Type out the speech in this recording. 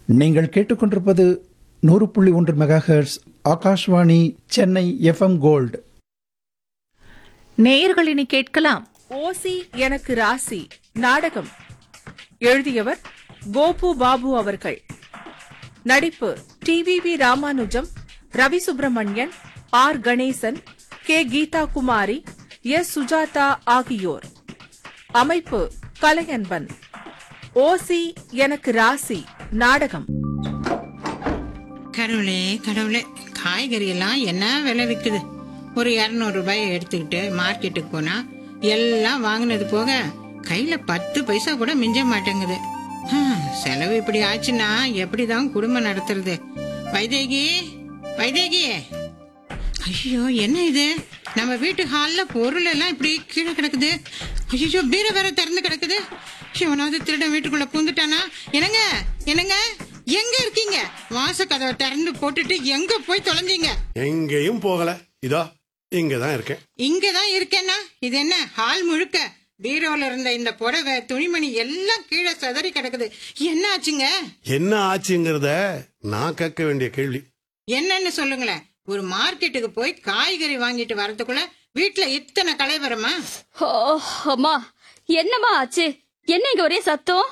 நீங்கள் கேட்டுக்கொண்டிருப்பது நூறு புள்ளி ஒன்று megahertz Akashvani Chennai FM gold நேயர்கள் இனி கேட்கலாம் ஓசி எனக்கு ராசி நாடகம் எழுதியவர் கோபு பாபு அவர்கள் நடிப்பு T V V Ramanujam Ravi Subramanian R Ganesan K Geetha Kumari S Sujatha ஆகியோர் அமைப்பு கலையன்பன் ஓசி எனக்கு ராசி நாடகம் கடவுளே கடவுளே காய்கறி எல்லாம் என்ன விலை விக்குது ஒரு இரநூறு ரூபாய் எடுத்துக்கிட்டு மார்க்கெட்டுக்கு போனா எல்லாம் வாங்கினது போக கையில பத்து பைசா கூட மிஞ்ச மாட்டேங்குது ஹம், செலவு இப்படி ஆச்சுன்னா எப்படிதான் குடும்பம் நடத்துறது வைதேகி வைதேகி ஐயோ என்ன இது நம்ம வீட்டு ஹால்ல பொருள் எல்லாம் இப்படி கீழே கிடக்குது ஐயோ பீரை வேற திறந்து கிடக்குது இவனாவது திருடன் வீட்டுக்குள்ள பூந்துட்டானா என்னங்க என்னங்க எங்க இருக்கீங்க வாச கதவை திறந்து போட்டுட்டு எங்க போய் தொலைஞ்சீங்க எங்கேயும் போகல இதோ இங்க தான் இருக்கேன் இங்கதான் இருக்கேன்னா இது என்ன ஹால் முழுக்க பீரோல இருந்த இந்த புடவை துணிமணி எல்லாம் கீழே சிதறி கிடக்குது என்ன ஆச்சுங்க என்ன ஆச்சுங்கிறத நான் கேட்க வேண்டிய கேள்வி என்னன்னு சொல்லுங்களேன் ஒரு மார்க்கெட்டுக்கு போய் காய்கறி வாங்கிட்டு வரதுக்குள்ள வீட்டுல இத்தனை கலைவரமா ஓ அம்மா என்னம்மா ஆச்சு என்ன இங்க ஒரே சத்தம்